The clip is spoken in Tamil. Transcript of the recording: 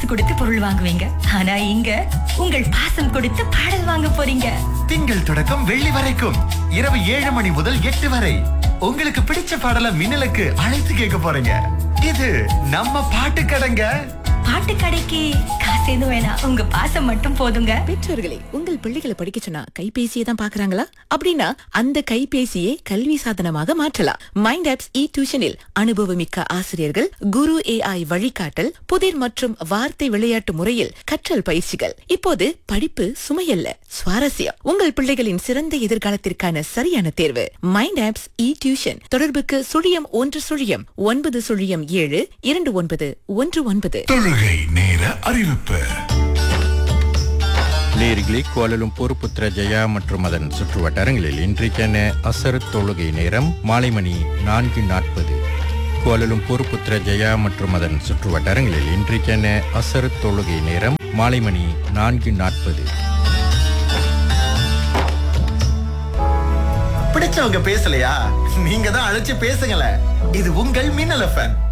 கொடுத்து பொருள் வாங்குவீங்க ஆனா இங்க உங்கள் பாசம் கொடுத்து பாடல் வாங்க போறீங்க திங்கள் தொடக்கம் வெள்ளி வரைக்கும் இரவு ஏழு மணி முதல் எட்டு வரை உங்களுக்கு பிடிச்ச பாடல மின்னலுக்கு அழைத்து கேட்க போறீங்க இது நம்ம பாட்டு கடைங்க பாட்டு கடைக்கு காசு எதுவும் வேணாம் உங்க பாசம் மட்டும் போதுங்க பெற்றோர்களே உங்கள் பிள்ளைகளை படிக்க சொன்னா கைபேசியை தான் பாக்குறாங்களா அப்படின்னா அந்த கைபேசியை கல்வி சாதனமாக மாற்றலாம் மைண்ட் ஆப்ஸ் இ டியூஷனில் அனுபவமிக்க ஆசிரியர்கள் குரு ஏஐ வழிகாட்டல் புதிர் மற்றும் வார்த்தை விளையாட்டு முறையில் கற்றல் பயிற்சிகள் இப்போது படிப்பு சுமையல்ல சுவாரஸ்யம் உங்கள் பிள்ளைகளின் சிறந்த எதிர்காலத்திற்கான சரியான தேர்வு மைண்ட் ஆப்ஸ் இ டியூஷன் தொடர்புக்கு சுழியம் ஒன்று சுழியம் ஒன்பது சுழியம் ஏழு இரண்டு ஒன்பது ஒன்று ஒன்பது தொழுகை நேர அறிவிப்பு நேரிகளே கோலலும்பூர் புத்ரஜயா மற்றும் அதன் சுற்று வட்டாரங்களில் இன்றைக்கான அசர் தொழுகை நேரம் மாலை மணி நான்கு நாற்பது கோலலும்பூர் புத்ரஜயா மற்றும் அதன் சுற்று வட்டாரங்களில் இன்றைக்கான அசர் தொழுகை நேரம் மாலை மணி நான்கு நாற்பது பிடிச்சவங்க பேசலையா நீங்க தான் அழைச்சு பேசுங்களேன் இது உங்கள் மின்னல் எஃப்எம்